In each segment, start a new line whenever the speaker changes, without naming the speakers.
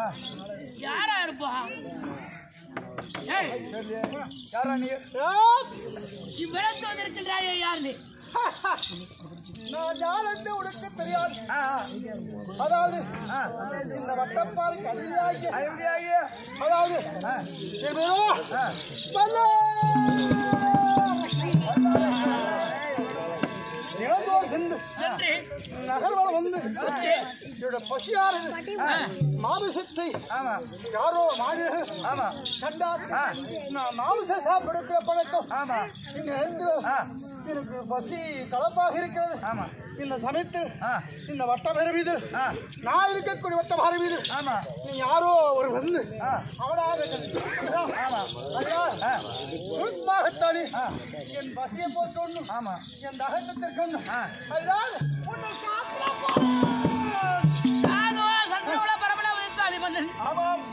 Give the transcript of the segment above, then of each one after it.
யாரா இருப்பா ஏய்,
யாரா நீ
இவ்விடத்து வந்திருக்கின்றாயே யார் நீ
நான் யார் என்று உனக்கு தெரியாது அதாவது இந்த வட்டப்பாறைக்கு அதிதியாகிய அதாவது என் பேரோ மல்லா. தினந்தோறும் சென்று
சென்று
நகர்வலம் வந்து என்னோட பசியானது மாமிசத்தை யாரோ மாவீரர்கள் கண்டார் நான் மாமிச சாப்பிடுகிற பழக்கம் இந்த நேரத்தில் எனக்கு பசி கலப்பாக இருக்கிறது இந்த சமயத்தில் இந்த வட்டம் அறிவிது நான் இருக்கக்கூடிய வட்டம் அறிவிது நீ யாரோ ஒரு வந்து அவனாக சுருக்கமாகத்தானே என் பசியை போட்டு ஆமா என் தகத்தத்திற்கு அதுதான் உன்னை சாப்பிட
நானோ சந்திரகுல பரமன உதித்த அபிமன்னன்
ஆமாம்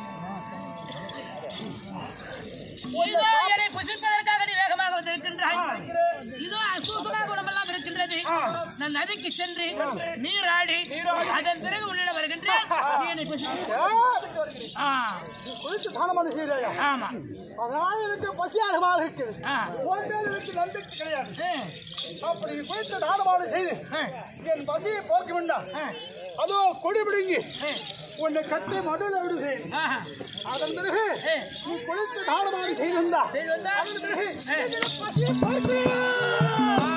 இதோ என்னை புசிப்பதற்காக நீ வேகமாக வந்திருக்கின்றாய் இதோ அசூசனா குணமெல்லாம் இருக்கின்றது நான் நதிக்கு சென்று நீராடி அதன் பிறகு உன்னிடம் வருகின்றேன் நீ என்னை புசித்து ஆ,
குளித்து தானமான செய்கிறாயா
ஆமா
அதனால எனக்கு பசியாகமாக இருக்குது
ஆ.
உன் மேல் எனக்கு நம்பிக்கை கிடையாது அப்படி குளித்து தானமான செய்து என் பசியை போக்க வேண்டாம் அதோ கொடி பிடுங்கி உன்னை கட்டி மடுவில் விடுகிறேன்
ஆஹா.
அதன் பிறகு
ஏ.
நீ குளித்து தானமான செய்து வந்தா
செய்து வந்தா?
அதன் பிறகு
ஏ.
என்னுடைய பசியை போக்குகிறேன்.
ஆ.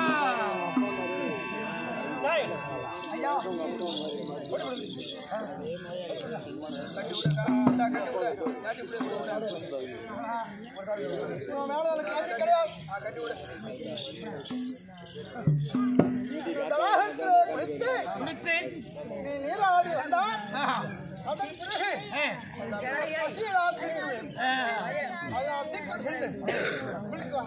டேய், ஐயா இவன் மேல எனக்கு நம்பிக்கை கிடையாது இந்த தாகத்திலே குளித்து
குளித்து
நீ நீராடி வந்தால்
ஆஹா.
அதன் பிறகு
ஏ.
பசியை நான் தீர்க்குவேன்.
ஆ.
அதை நான் சீக்கிரம் சென்று குளிக்கலாம்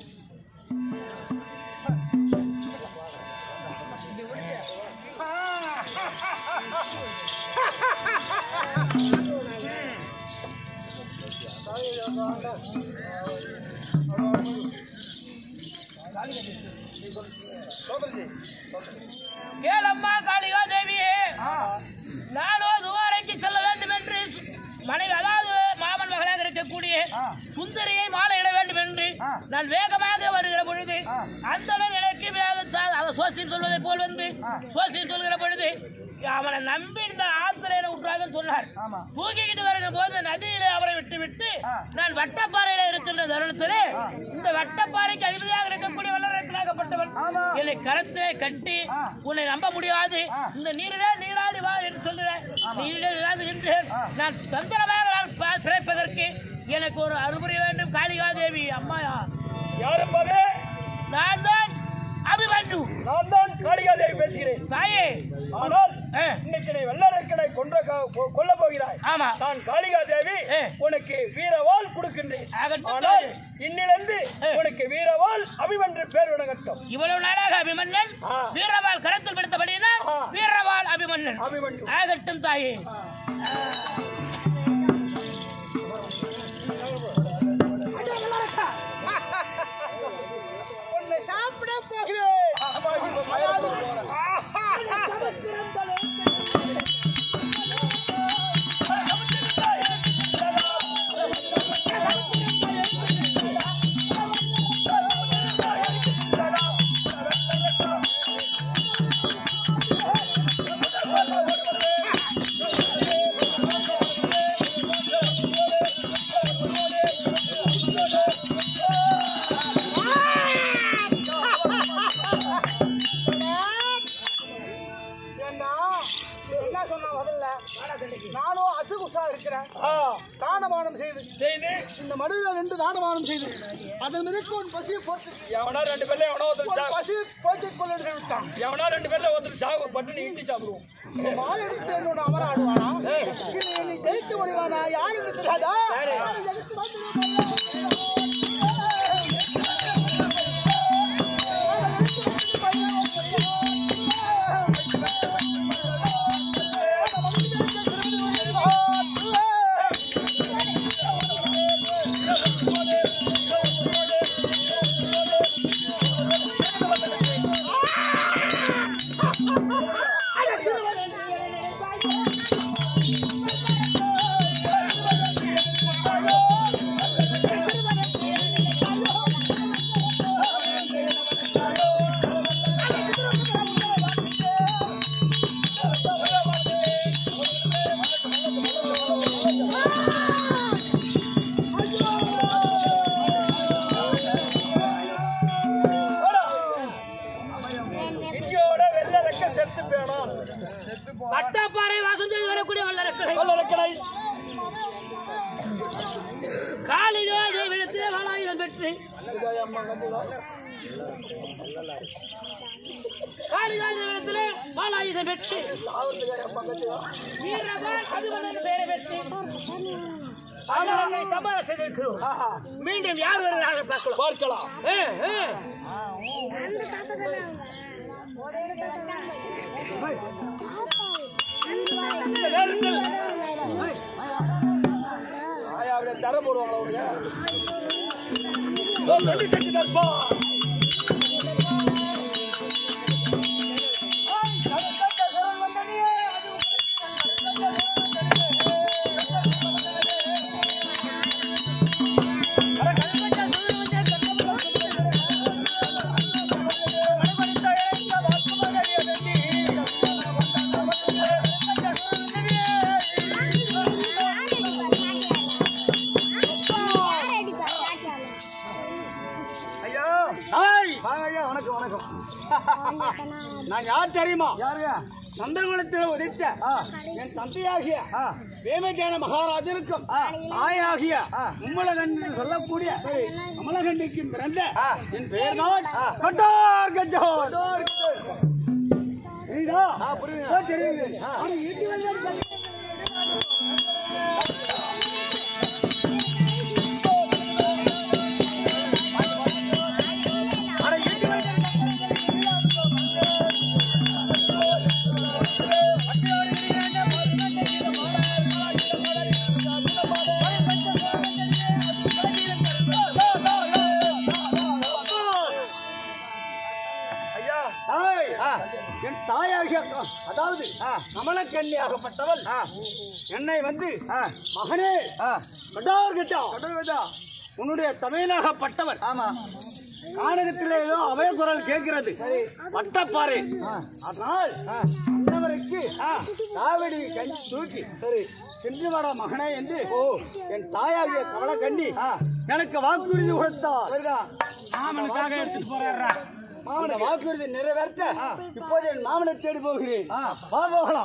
சோதரி
கேளம்மா காளிகா தேவியே நானோ துவாரைக்கு செல்ல வேண்டும் என்று மனைவி அதாவது மாமன் மகளாக இருக்கக்கூடிய சுந்தரியை மாலையிட வேண்டும் என்று நான் வேகமாக வருகிற பொழுது அந்த எனக்கு வேத சா- அதை சோசியம் சொல்வதை போல் வந்து சோசியம் சொல்கிற பொழுது அவனை நம்பி இந்த ஆத்துல என்ன விட்டுறாங்கன்னு சொன்னார் தூக்கிக்கிட்டு வருகிற போது நதியில அவரை விட்டு விட்டு நான் வட்டப்பாறையில இருக்கின்ற தருணத்திலே இந்த வட்டப்பாறைக்கு அதிபதியாக இருக்கக்கூடிய வல்லரசனாகப்பட்டவன் என்னை கரத்திலே கட்டி உன்னை நம்ப முடியாது இந்த நீரிலே நீராடி வா என்று சொல்கிறேன் நீரிலே நீராடுகின்றேன் நான் தந்திரமாக நான் பா- பிறப்பதற்கு எனக்கு ஒரு அனுமதி வேண்டும் காளிகா தேவி அம்மாயா
யாரும் மகே
நான் தான் அபிமன்யு
நான் தான் காளிகாதேவி பேசுகிறேன்
தாயே
ஆனால்
ஆ,
இன்னைக்கு நீ வெள்ளரக்கனை கொன்ற கொல்ல போகிறாய்
ஆமா
நான் காளிகாதேவி
ஏ.
உனக்கு வீரவாள் கொடுக்கின்றேன்
ஆகட்டும்
ஆனால்
தாயே.
இன்னிலிருந்து
ஏ.
உனக்கு வீரவாள் அபிமன்று பேர் விளங்கட்டும்
இவ்வளவு நாளாக அபிமன்னன்
ஆ.
வீரவாள் கரத்தில் பிடித்தபடினா
ஆ.
வீரவாள் அபிமன்னன்
அபிமன்யு
ஆகட்டும் தாயே
உன்னை சாப்பிட போகிறேன் அதாவது ஏன்னா, என்ன சொன்னா முதல்ல நானும் அசுகுசா இருக்கிறேன்
ஆ,
தானபானம் செய்து
செய்து
இந்த மடுவில் நின்று தானபானம் செய்து அதன் மிதக்கு உன் பசியை போட்டு
எவனா ரெண்டு பேர்ல எவனோ ஒருத்தர்
உன்
சா-
பசியை போக்கிக் கொள்ள விட்டான்
எவனா ரெண்டு பேர்ல ஒருத்தர் சாகு பட்டு இட்டி சாப்பிடுவோம்
இந்த மால் எடுத்து என்னோட அமர ஆடுவானா இல்லை நீ ஜெயிக்க முடிவானா யாருக்கு தெரியாதா யாரு எதுக்கு வந்து
ஆ பெற்று காளிகாஜனத்திலே பாலாயுதம் பெற்று வீரகால் அபிமன்னன் பெயரை பெற்று அவர்களை சமாளம் செய்திருக்கிறோம் மீண்டும் யார் வருகிறார்கள் பார்க்கலாம்
பார்க்கலாம்
ஆ, ஆ.
அந்த தாத்தா தானே அவங்க அந்த தாத்தா
இந்த நேரத்தில் ஆயாவுடைய தர போடுவாங்களா அவங்க ஓ, வெள்ளி சக்தி தர்பா
ஐயா
ஹாய்
வாங்க ஐயா வணக்கம் வணக்கம்
நான் யார் தெரியுமா
யாருங்க
சந்திரகுலத்தில் உதித்த
ஆ
என் தந்தையாகிய
ஆ
வேமஜான மகாராஜனுக்கும் தாயாகிய மும்மலகன் என்று சொல்லக்கூடிய கமலகண்டிக்கும் பிறந்த என் பெயர் தான் கட்டார் கஜோர் தெரியுதா
ஆ புரியுங்க
ஆ, தெரியுது ஆனா இடி வந்து
ஐயா
ஹாய்
ஆ
என் தாயாகிய க- அதாவது
ஆ.
கமலக்கண்ணியாகப்பட்டவள்
ஆ
என்னை வந்து
ஆ
மகனே
ஆ
கட்டார் கஜா
கடவுளா
உன்னுடைய தமையனாகப்பட்டவர்
ஆமா
கானகத்திலே ஏதோ அபய குரல் கேட்கிறது வட்டப்பாறை அதனால் அன்னவருக்கு காவடி கை தூக்கி
சரி
சென்று வர மகனே என்று என் தாயாகிய கமல கண்ணி எனக்கு வாக்குறுதி கொடுத்தார்
சரிதான்
மாமனுக்காக எடுத்துட்டு போறாரா மாமன வாக்குறுதி நிறைவேற்ற இப்போது என் மாமனை தேடி போகிறேன் வா போகலாம்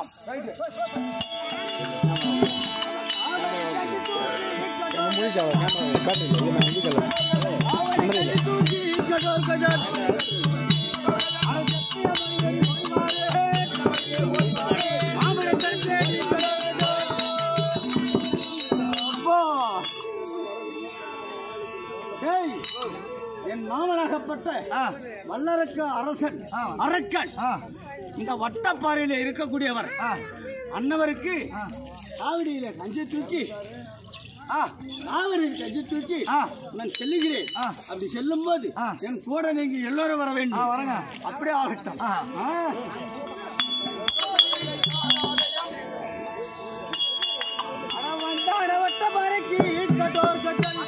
டேய், என் மாமனாகப்பட்ட வல்லரக்க அரசன் அரக்கன் இந்த வட்டப்பாறையில இருக்கக்கூடியவர் அன்னவருக்கு காவடியில கஞ்சி தூக்கி காவடியில் கஞ்சி தூக்கி நான் செல்லுகிறேன் அப்படி செல்லும் போது என் கூட நீங்க எல்லாரும் வர வேண்டும் வரங்க அப்படியே ஆகட்டும் ஆ. அட வந்தாட வட்டப்பாறைக்கு கட்டோர் கட்டல்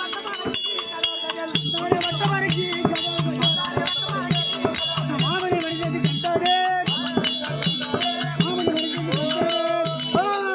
வட்டப்பாறைக்கு மாமணி வடிதது கட்டாதே மாமணி வடிதது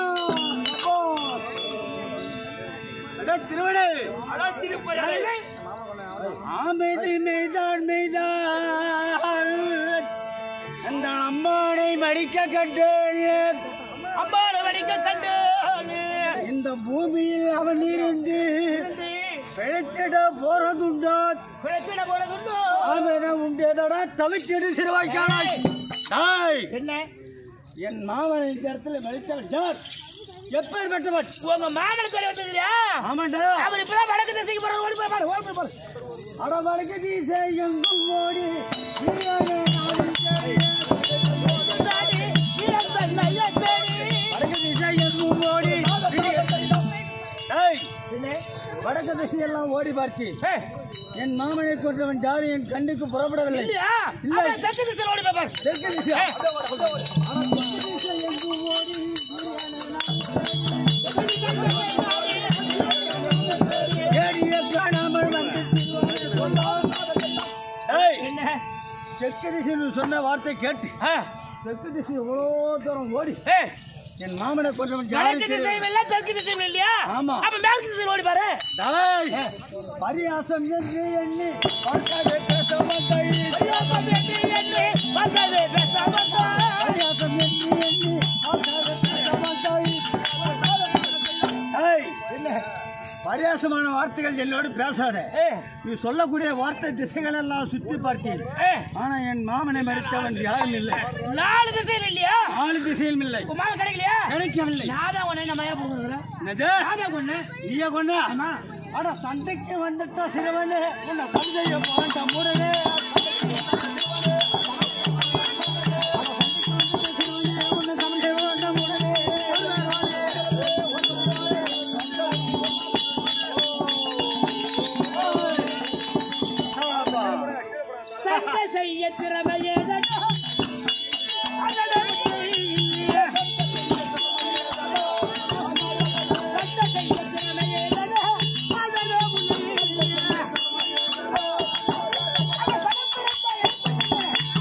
திருவடு
அடா சிரிப்பையா
அமைதி மெய்தான் மெய்தான் அந்த அம்மானை மடிக்க கண்டேன்
அம்மாவை வடிக்க கண்டு
இந்த பூமியில் அவன் இருந்து பிழைத்திட போறதுண்டா
பிழைப்பிட போறதுண்டோ
ஆமென உண்டேதடா தவிச்சிடு சிறுவாய்க்கானாய் தாய்
என்ன
என் மாமன் இந்த இடத்துல மதித்தவன் யார் எப்பேர் பெற்றவன்
உங்க மாமனுக்கு தெரிய வந்ததுலையா
ஆமாண்டா
அவர் இப்பதான் வடக்கு திசைக்கு போற ஓடி போய் பாரு ஓடி போய் பாரு
அடவழக்கு தீசை எங்கும் ஓடி வீரனே நாடும் தேடி.
தாடி, வீரம் தன்னைய தேடி.
வடக்கு திசை எங்கும் ஓடி ஏய்,
என்ன?
வடக்கு திசையெல்லாம் ஓடி பார்த்து
ஏ,
என் மாமனை கொன்றவன் யாரும் என் கண்ணுக்கு புறப்படவில்லை
இல்லையா
இல்லை.
அவன் தெற்கு திசையில ஓடி போய் பாரு
தெற்கு திசை
ஏ,
வடக்கு திசை எங்கும் ஓடி தேடிய காணாமல் வந்து ஏய்,
என்ன
தெற்கு திசையில் சொன்ன வார்த்தை கேட்டு
ஆ,
தெற்கு திசை எவ்வளோ தூரம் ஓடி
ஏ,
என் மாமனை கொன்றவன்
வடக்கு
யாரும்
திசையும் இல்ல தெற்கு திசையும் இல்லையா
ஆமா.
அப்ப மேற்கு திசையில ஓடி பாரு
டேய், பரியாசம் என்று எண்ணி பார்க்காதே பேச மாட்டாய்.
பரியாசம் என்று எண்ணி பார்க்காதே பேச மாட்டாய்.
பரியாசம் என்று எண்ணி பார்க்காதே பேச மாட்டாய். ஏய், என்ன? பரியாசம்
ஆவேசமான வார்த்தைகள் என்னோடு பேசாத நீ சொல்லக்கூடிய வார்த்தை திசைகள் எல்லாம் சுற்றி பார்த்தேன் ஆனா என் மாமனை மறுத்தவன் யாரும் இல்லை
நாலு திசையில் இல்லையா
ஆளு திசையும் இல்லை
உன் மாமன் கிடைக்கலையா
கிடைக்கவில்லை
நான் தான் உன்னை நம்ம ஏன் கொடுக்குறேன்
என்னது?
நான் தான் கொண்டு
நீயே கொண்டு அட சண்டைக்கு வந்துட்டா சிறுவனே உன்னை சந்தைய போன்ற முடனே
சட்டை செய்ய திறமையேதடா அதற்கு இல்லையே. சட்டை செய்ய திறமையேதடா அதற்கு இல்லையே. அவன் பணத்திருந்த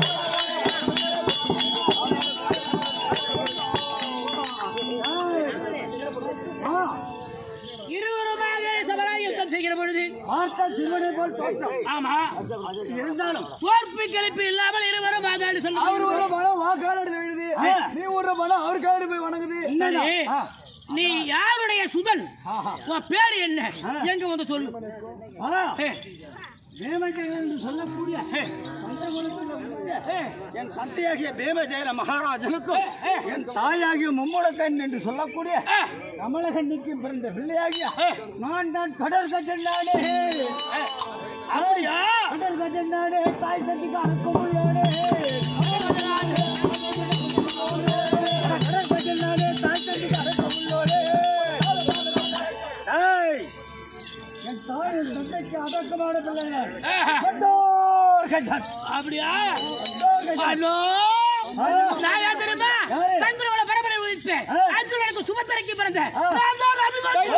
இருவருமாக சபராய் யுத்தம் செய்கிற பொழுது
வார்த்தை சிறுவனை போல் தோற்றம்
ஆமா
இருந்தாலும்
தோற்பு கிளப்பு இல்லாமல் இருவரும் வாதாடி
அவர்
சொல்லுவாங்க
ஒரு பணம் வா காலடி விழுது நீ ஒரு பணம் அவர் காலடி போய் வணங்குது
சரி. நீ யாருடைய சுதன் உன் பேர் என்ன எங்க வந்து சொல்லு ஏ,
பேமஜெயன் என்று சொல்லக்கூடிய சந்திரகுலத்தில் உள்ள என் தந்தையாகிய பேமஜெயன மகாராஜனுக்கும் என் தாயாகிய மும்முடக்கன் என்று சொல்லக்கூடிய
ஏ,
கமலகண்ணிக்கும் பிறந்த பிள்ளையாகிய நான் தான் கடல் கஜன்னாடே
ஏ, அப்படியா
கடல் கஜன்னாடே தாய் தந்திக்கு அடக்கம் உள்ளாடே கடல் கஜன்னாடே தாய் தந்திக்கு அடக்கம் உள்ளோடே ஏய், என் தாய் என் தந்தைக்கு அடக்கமான பிள்ளைகள்
ஆஹா.
கடோர் கஜன்.
அப்படியா
கடோர் கஜன்.
ஹலோ நான் யார் தெரியுமா
யாரு?
தங்களோட பரம்பரை உதித்தேன்
ஆ.
அர்ஜுனனுக்கு சுபத்தரைக்கு பிறந்த
ஆ.
நான் தான் அபிமன்யு.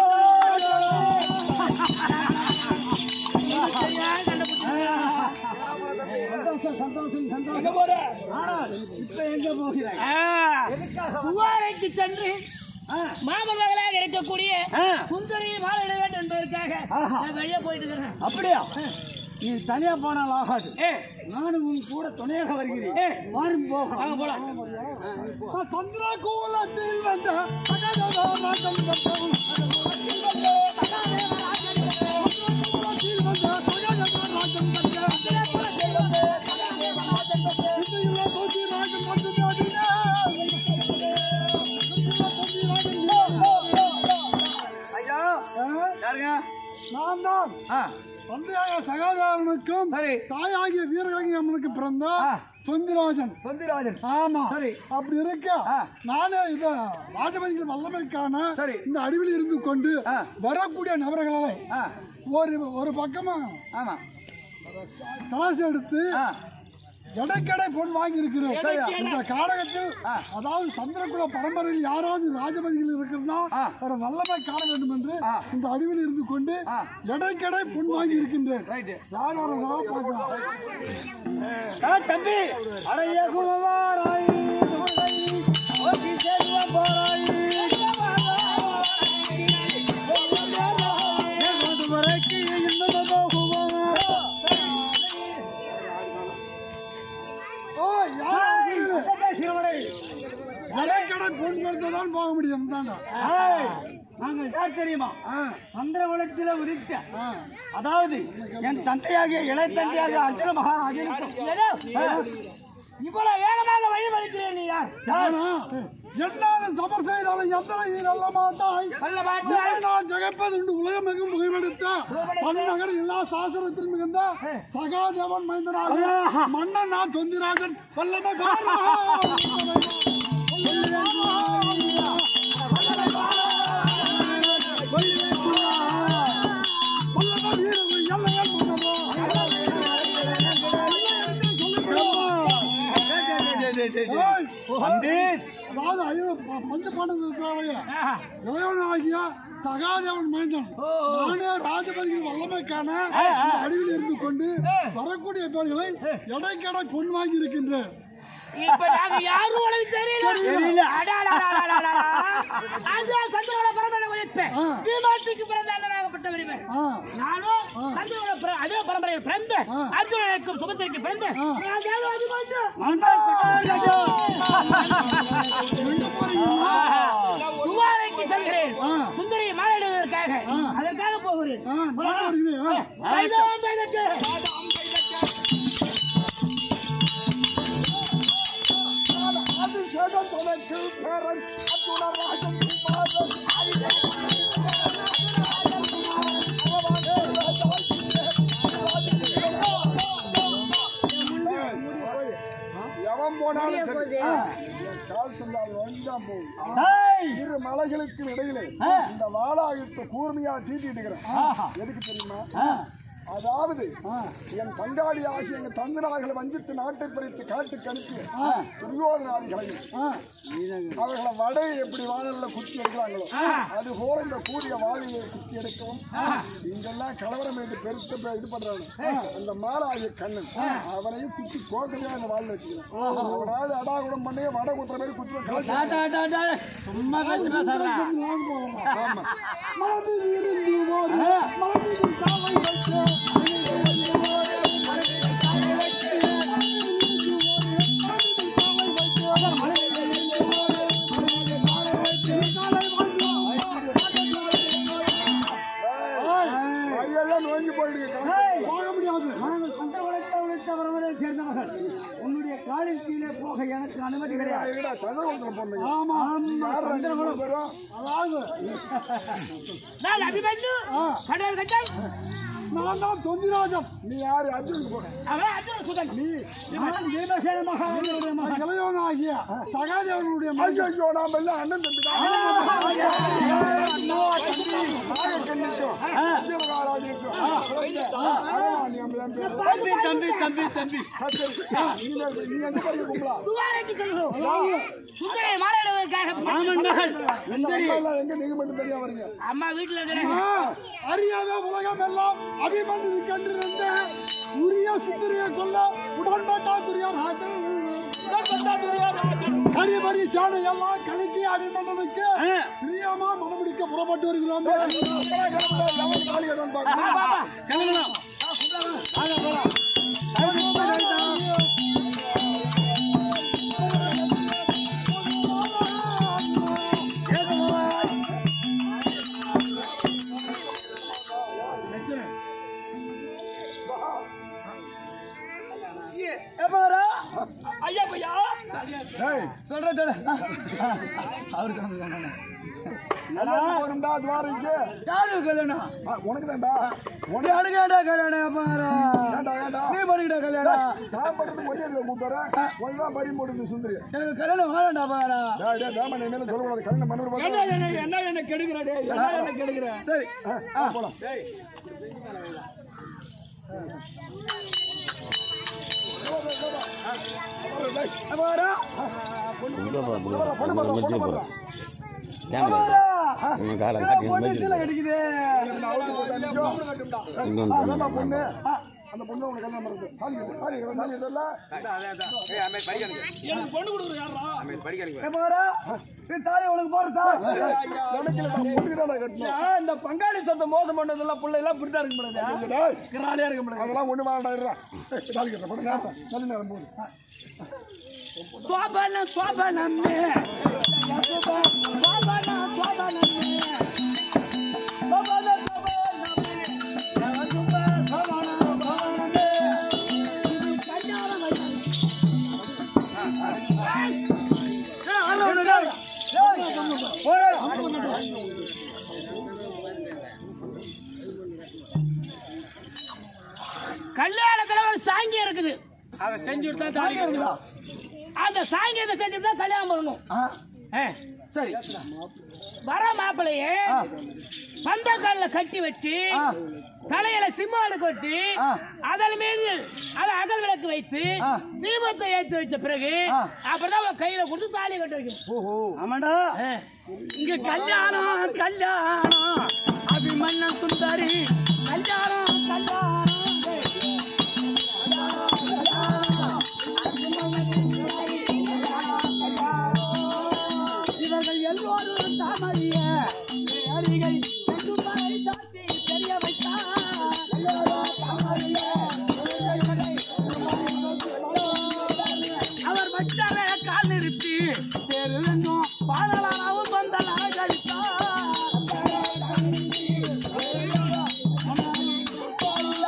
சந்தோஷம் சந்தோஷம் சந்தோஷம் ஆனால் இப்ப எங்க போகிறாய்
ஆ.
எதுக்காக
துவாரைக்கு சென்று மாமன் மகளாக இருக்கக்கூடிய
ஆ.
சுந்தரியை மாலையிட வேண்டும் என்பதற்காக
ஆஹா.
நான் வெளியே போயிட்டு இருக்கிறேன்
அப்படியா நீ தனியா போனால் ஆகாது
ஏ
நானும் உன் கூட துணையாக வருகிறேன்
ஏ.
வாரும் போகலாம்
வாங்க போலாம்
சந்திர கோலத்தில் வந்த அடடடராஜன் வந்தவன். கோலத்தில் வந்த அடடடராஜன் வந்த. இசையில கோதிராஜன் வந்துட்டாடினே.
ஐயா யாருங்க
நான் தான்
ஆ,
தந்தையாக சகாதாரனுக்கும்
சரி.
தாயாகிய வீரகாங்கி அம்மனுக்கு பிறந்த
ஆ.
தொந்திராஜன்
தொந்திராஜன்
ஆமா
சரி.
அப்படி இருக்க
ஆ.
நானே இத ராஜபதிகள் வல்லமைக்கான
சரி.
இந்த அடிவில் இருந்து கொண்டு
ஆ.
வரக்கூடிய நபர்களை
ஆ,
ஒரு ஒரு பக்கமா
ஆமா
தராசு எடுத்து
ஆ,
எடைக்கடை பொன் வாங்கி இருக்கிறோம்
சரியா?
இந்த காடகத்தில்
ஆ.
அதாவது சந்திரகுல பரம்பரையில் யாராவது ராஜபதிகள் இருக்கிறதா
ஆ.
ஒரு வல்லமை காண வேண்டும் என்று
ஆ.
இந்த அடிவில் இருந்து கொண்டு
ஆ.
எடைக்கடை பொன் வாங்கி இருக்கின்றேன்
ரைட்டு
யார் வரதா பார்க்கலாம்
தம்பி
அடைய குலவாராய் ஓகி செல்வ போராய் பொன் கொடுத்ததான் போக முடியும் தானே
நாங்கள் யார் தெரியுமா
ஆ,
சந்திரகுலத்தில உதித்த
ஆ.
அதாவது என் தந்தையாகிய இளைய தந்தையாகிய அர்ஜுன மகாராஜனுக்கும்
இவ்வளவு வேகமாக வழிமறிக்கிறேன் நீ யார்
நானா? என்னால சமர் செய்தாலும் எத்தனை நல்ல மாட்டாய்
நல்ல மாட்டாய்.
உன்னை நான் ஜெகப்பதுண்டு உலகமெங்கும் புகழ்மெடுத்த பன்னகர் எல்லா சாசனத்தில் மிகுந்த சகாதேவன் மைந்தனாக மன்னன் நான் தொந்திராஜன் வல்லமை பாரா. வல்லமை வீரர்கள் எல்லைகள் முன்னரோ. ஏய்,
பண்டித்
அதாவது ஐயோ ப- பஞ்ச பாண்டவர்களுக்காக இளையவனாகிய சகாதேவன் மைந்தன் நானே ராஜபதியின் வல்லமைக்கான இந்த அடிவில் இருந்து கொண்டு வரக்கூடிய பேர்களை எடைக்கடை பொன் வாங்கி இருக்கின்றேன்
இப்ப நாங்க யாரும் உனக்கு தெரியல அடாடாடாடாடாடா. அதான் சந்திரனோட பரம்பரை உதித்தேன்
ஆ.
பீமாத்துக்கு பிறந்த அண்ணனாகப்பட்டவர் இவர்
ஆ,
நானும் சந்திரனோட பிற- அதே பரம்பரையில் பிறந்த
ஆ.
அர்ஜுனனுக்கும் சுபத்திற்கு பிறந்த
ஆ.
நான் தேவராஜ கொஞ்சம்
எங்க போறீங்க
துவாரைக்கு செல்கிறேன்
ஆ.
சுந்தரி மாலையிடுவதற்காக
ஆ.
அதற்காக பைதான் பைதட்டு.
அதிசயம் தனக்கு பேரன் அர்ஜுன ராஜன் குமாரன் எவன் போனாலும் சரி என் கால் சென்றால் வந்தான் போகும்
டேய்
இரு மலைகளுக்கு இடையிலே
ஆ.
இந்த வாளாயுத்த கூர்மையா தீட்டிட்டு இருக்கிறேன்
ஆஹா
எதுக்கு தெரியுமா
ஆ
அதாவது என் பங்காளி ஆகிய எங்க தந்தனார்களை வஞ்சித்து நாட்டை பறித்து காட்டுக்கு அனுப்பிய துரியோதனாதிகளையும் அவர்களை வடை எப்படி வாழல குத்தி எடுக்கிறாங்களோ அது போல இந்த கூடிய வாழையை குத்தி எடுக்கவும் இங்கெல்லாம் கலவரம் என்று பெருத்த பே- இது பண்றாங்க அந்த மாலாகிய கண்ணன் அவனையும் குத்தி கோக்கலையா அந்த வாழ்ல வச்சுக்கிறேன் அவனாவது அடாகுடம் பண்ணி வடை குத்துற மாதிரி குத்தி காய்ச்சி
டா, டா, டா, டா. சும்மா பேசி பேசாதடா.
ஆமா மனதில் இருந்து ஓடி மனதில் காலை வைத்து கையெல்லாம் நோங்கி போயிடுங்க போக முடியாது
நாங்கள் சொந்த உழைத்த உழைத்த வரவரை சேர்ந்தவர்கள் உன்னுடைய காலின் கீழே போக எனக்கு அனுமதி கிடையாது
இருடா, சதுரகுலத்துல போனீங்க.
ஆமா
யார் ரெண்டு
சந்திரகுலம்.
பேரும்?
அதாவது
நான் அபிமன்யு கடல் கட்டம்
நான் தான் தொந்திராஜன் நீ யாரு அர்ஜுனுக்கு போன
அவன் அர்ஜுன சுதன்
நீ
நான் பீமசேன மகாராஜனுடைய மகன்
இளையவனாகிய சகாதேவனுடைய மகன் ஐயோ நாம் எல்லாம் அண்ணன் தம்பி தான்
தம்பி தம்பி தம்பி தம்பி
துவாரைக்கு செல்கிறோம் சுந்தரை மாலையிடுவதற்காக
மாமன் மகள் சுந்தரி
எங்க நீங்க மட்டும் தனியா வரீங்க
அம்மா வீட்டுல இருக்கிறேன்
அறியாத உலகம் எல்லாம் அபிமன்யு கண்டிருந்த உரிய சுந்தரியை கொல்ல உடன்பட்டா துரியார் கரிமரி சேனை எல்லாம் கலக்கி அபிமன்னனுக்கு பிரியமா மனமுடிக்க புறப்பட்டு வருகிறோம்
கிளம்பலாம்
ஐயா பையா
சொல்ற சொல்ற அவரு சொன்னது
வரும்டா துவாரிக்கு
யாரு கல்யாணம்
உனக்கு தான்டா
உனக்கு அழுகாடா கல்யாணம் பாரு
ஏன்டா ஏன்டா
நீ பண்ணிக்கிட்ட கல்யாணம்
நான் படுத்து ஒரே இதுல கூப்பிடுறேன் உனதான் பறி போடுது சுந்தரி
எனக்கு கல்யாணம் வேணாண்டா பாரு
டேய் டேய் வேமா நீ மேல சொல்லக்கூடாது கண்ணு மன்னர் பார்த்து
என்ன என்ன கெடுக்கிற டேய் என்ன என்ன கெடுக்கிற
சரி
போலாம்
பாரு பொண்ணுச்சுல கிடைக்குது
அதான் பொண்ணு அந்த பொண்ணு உனக்கு கல்யாணம் பண்ணுறது தாலி கட்டு தாலி கட்டு தாலி கட்டல
எனக்கு பொண்ணு கொடுக்குற யாரா
பாரு நீ தாலி உனக்கு போறதா
எனக்கு இல்லை பொண்ணுக்கு தான் கட்டணும்
இந்த பங்காளி சொந்த மோசம் பண்ணதெல்லாம் பிள்ளை எல்லாம் புரிதா இருக்க முடியாது
டேய்,
கிராலியா இருக்க முடியாது
அதெல்லாம் ஒண்ணு வேண்டாம் இருடா. ஏய், தாலி கட்டுற பொண்ணு நேரம் நல்ல நேரம் போகுது
சோபன சோபனமே சோபன சோபனமே சோபன கல்யாணத்துல ஒரு சாங்கியம் இருக்குது
அதை செஞ்சு விட்டா தாலி இருக்குதா
அந்த சாங்கியத்தை செஞ்சுட்டு தான் கல்யாணம் பண்ணணும் ஆ.
சரி
வர மாப்பிளையே பந்தக்கால்ல கட்டி வச்சு தலையில சிம்மாடு கொட்டி அதன் மீது அதை அகல் விளக்கு வைத்து தீபத்தை ஏற்றி வச்ச பிறகு அப்படிதான் அவன் கையில கொடுத்து தாலி கட்ட வைக்கணும்
ஓஹோ ஆமாடா
ஆ.
இங்க கல்யாணம் கல்யாணம் அபிமன்னன் சுந்தரி
கல்யாணம் கல்யாணம்
இவர்கள் எல்லோரும் தாமறிய அருகை
செங்குமலை சாத்தி தெரிய
அவர் வச்சார கால் நிறுத்தி தெருவெங்கும் பாதலாகவும் வந்தலாக கழித்தார்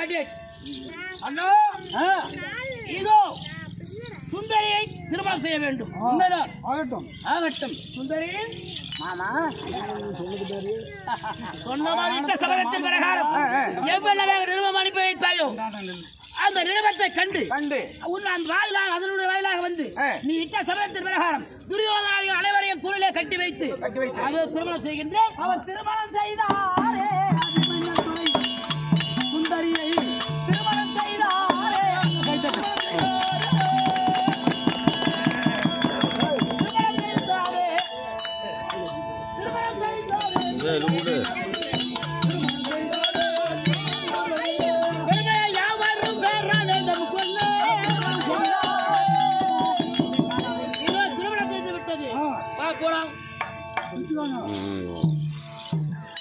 டேட் அண்ணா
ஆ,
இதோ சுந்தரியை திருமணம் செய்ய வேண்டும்
உண்மைதான்
ஆகட்டும்
ஆகட்டும்
சுந்தரி
மாமா
சொன்ன மாதிரி இந்த சபதத்தின் பிரகாரம் எவ்வளவு நிறுவனம் அனுப்பி வைத்தாயோ அந்த நிறுவனத்தை கண்டு
கண்டு
உன் அந்த வாயிலாக அதனுடைய வாயிலாக வந்து நீ இட்ட சபதத்தின் பிரகாரம் துரியோதனாளிகள் அனைவரையும் தூணிலே கட்டி வைத்து
கட்டி வைத்து.
அது திருமணம் செய்கின்றேன்
அவர் திருமணம் செய்தாரே அபிமன்யுத்துறை சுந்தரியை திருமணம் செய்தாரே கைத்தட்டு.
திருமணம் செய்தாரே. திருமணம் செய்தாரே. பெருமையை யாவரும் பேரானந்தம் கொள்ள. இதோ திருமணம் செய்து விட்டது வா, போலாம்